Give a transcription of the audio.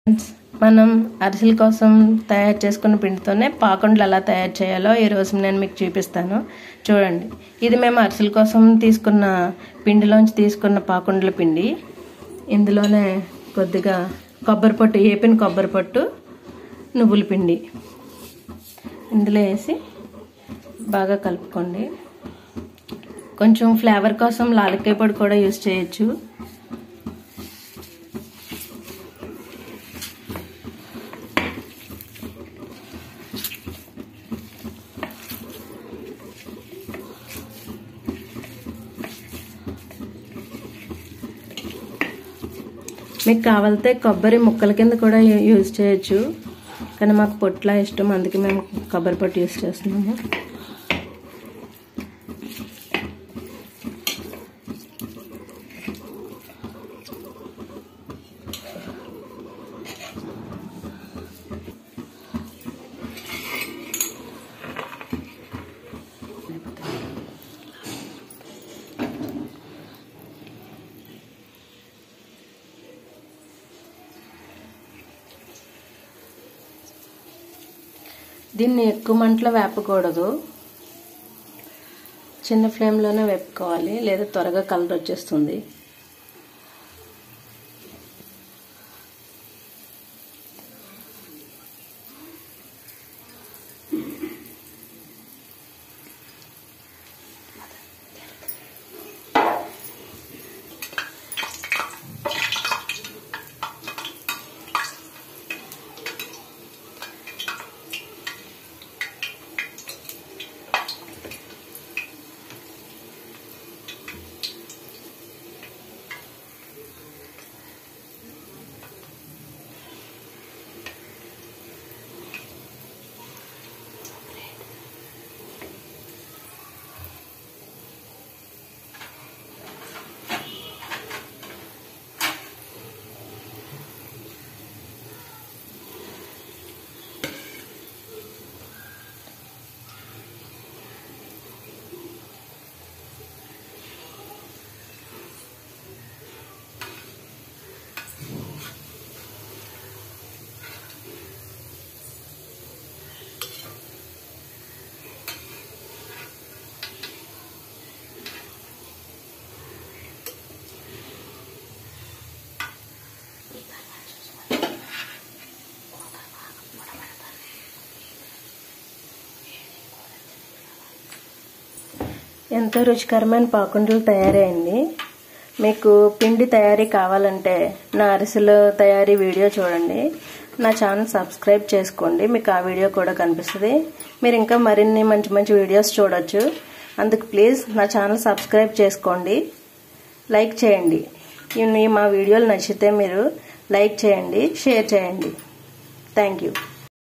friends మనం అరిసెల కోసం తయారు చేసుకున్న పిండితోనే పాకుండలు ఎలా తయారు చేయాలో ఈరోజు నేను మీకు చూపిస్తాను చూడండి ఇది మేము అరిసెల కోసం తీసుకున్న పిండిలోంచి తీసుకున్న పాకుండల పిండి ఇందులోనే కొద్దిగా కొబ్బరి పొట్టు ఏపిన కొబ్బరి పొట్టు నువ్వుల పిండి ఇందులో వేసి బాగా కలుపుకోండి కొంచెం ఫ్లేవర్ కోసం లాలక్కాయ పొడి కూడా యూస్ చేయొచ్చు మీకు కావాలితే కొబ్బరి ముక్కల కింద కూడా యూజ్ చేయొచ్చు కానీ మాకు పొట్ల ఇష్టం అందుకే మేము కొబ్బరి పొట్టు యూజ్ చేస్తున్నాము దీన్ని ఎక్కువ మంటలో వేపకూడదు చిన్న ఫ్లేమ్లోనే వేపుకోవాలి లేదా త్వరగా కలర్ వచ్చేస్తుంది ఎంతో రుచికరమైన పాకుండలు తయారైంది మీకు పిండి తయారీ కావాలంటే నా అరిసెలు తయారీ వీడియో చూడండి నా ఛానల్ సబ్స్క్రైబ్ చేసుకోండి మీకు ఆ వీడియో కూడా కనిపిస్తుంది మీరు ఇంకా మరిన్ని మంచి మంచి వీడియోస్ చూడొచ్చు అందుకు ప్లీజ్ నా ఛానల్ సబ్స్క్రైబ్ చేసుకోండి లైక్ చేయండి మా వీడియోలు నచ్చితే మీరు లైక్ చేయండి షేర్ చేయండి థ్యాంక్ యూ